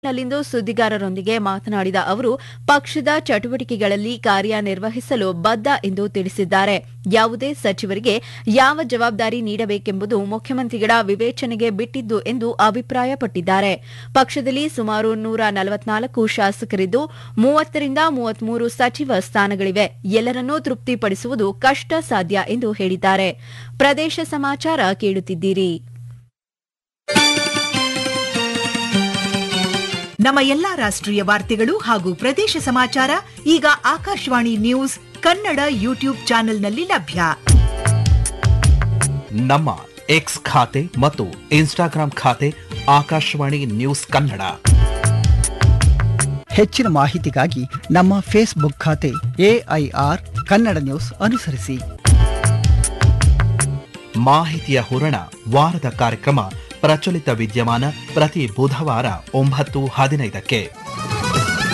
ನಲ್ಲಿಂದು ಸುದ್ದಿಗಾರರೊಂದಿಗೆ ಮಾತನಾಡಿದ ಅವರು ಪಕ್ಷದ ಚಟುವಟಿಕೆಗಳಲ್ಲಿ ಕಾರ್ಯನಿರ್ವಹಿಸಲು ಬದ್ಧ ಎಂದು ತಿಳಿಸಿದ್ದಾರೆ ಯಾವುದೇ ಸಚಿವರಿಗೆ ಯಾವ ಜವಾಬ್ದಾರಿ ನೀಡಬೇಕೆಂಬುದು ಮುಖ್ಯಮಂತ್ರಿಗಳ ವಿವೇಚನೆಗೆ ಬಿಟ್ಟಿದ್ದು ಎಂದು ಅಭಿಪ್ರಾಯಪಟ್ಟಿದ್ದಾರೆ ಪಕ್ಷದಲ್ಲಿ ಸುಮಾರು ನೂರ ನಲವತ್ನಾಲ್ಕು ಶಾಸಕರಿದ್ದು ಮೂವತ್ತರಿಂದ ಮೂವತ್ಮೂರು ಸಚಿವ ಸ್ಥಾನಗಳಿವೆ ಎಲ್ಲರನ್ನೂ ತೃಪ್ತಿಪಡಿಸುವುದು ಕಷ್ಟ ಸಾಧ್ಯ ಎಂದು ಹೇಳಿದ್ದಾರೆ ಪ್ರದೇಶ ಸಮಾಚಾರ ಕೇಳುತ್ತಿದ್ದೀರಿ ನಮ್ಮ ಎಲ್ಲಾ ರಾಷ್ಟ್ರೀಯ ವಾರ್ತೆಗಳು ಹಾಗೂ ಪ್ರದೇಶ ಸಮಾಚಾರ ಈಗ ಆಕಾಶವಾಣಿ ನ್ಯೂಸ್ ಕನ್ನಡ ಯೂಟ್ಯೂಬ್ ಚಾನೆಲ್ನಲ್ಲಿ ಲಭ್ಯ ನಮ್ಮ ಎಕ್ಸ್ ಖಾತೆ ಮತ್ತು ಇನ್ಸ್ಟಾಗ್ರಾಂ ಖಾತೆ ಆಕಾಶವಾಣಿ ನ್ಯೂಸ್ ಕನ್ನಡ ಹೆಚ್ಚಿನ ಮಾಹಿತಿಗಾಗಿ ನಮ್ಮ ಫೇಸ್ಬುಕ್ ಖಾತೆ ಎಐಆರ್ ಕನ್ನಡ ನ್ಯೂಸ್ ಅನುಸರಿಸಿ ಮಾಹಿತಿಯ ಹೂರಣ ವಾರದ ಕಾರ್ಯಕ್ರಮ ಪ್ರಚಲಿತ ವಿದ್ಯಮಾನ ಪ್ರತಿ ಬುಧವಾರ ಒಂಬತ್ತು ಹದಿನೈದಕ್ಕೆ